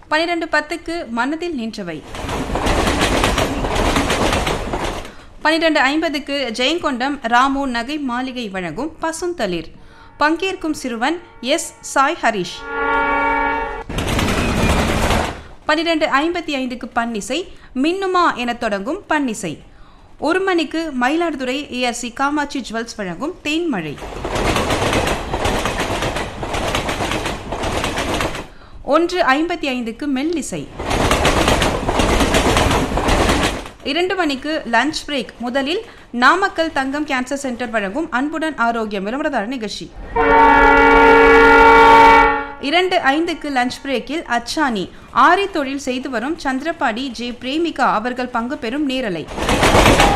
பனிரெண்டு பத்துக்கு மனதில் நின்றவை பனிரெண்டு ஐம்பதுக்கு ஜெயங்கொண்டம் ராமு நகை மாளிகை வழங்கும் பசுந்தளிர் பங்கேற்கும் சிறுவன் எஸ் சாய் ஹரிஷ் பன்னிரெண்டு ஐம்பத்தி ஐந்துக்கு பன்னிசை மின்னுமா என தொடங்கும் பன்னிசை ஒரு மணிக்கு மயிலாடுதுறை ஏஆர்சி காமாட்சி ஜுவல்ஸ் வழங்கும் தேன்மழை ஒன்று ஐம்பத்தி ஐந்துக்கு மெல்லிசை இரண்டு மணிக்கு லஞ்ச் பிரேக் முதலில் நாமக்கல் தங்கம் கேன்சர் சென்டர் வழங்கும் அன்புடன் ஆரோக்கியம் விளம்பரதார நிகழ்ச்சி இரண்டு ஐந்துக்கு லஞ்ச் பிரேக்கில் அச்சானி ஆரி தொழில் செய்து வரும் சந்திரபாடி ஜே பிரேமிகா அவர்கள் பங்கு பெறும் நேரலை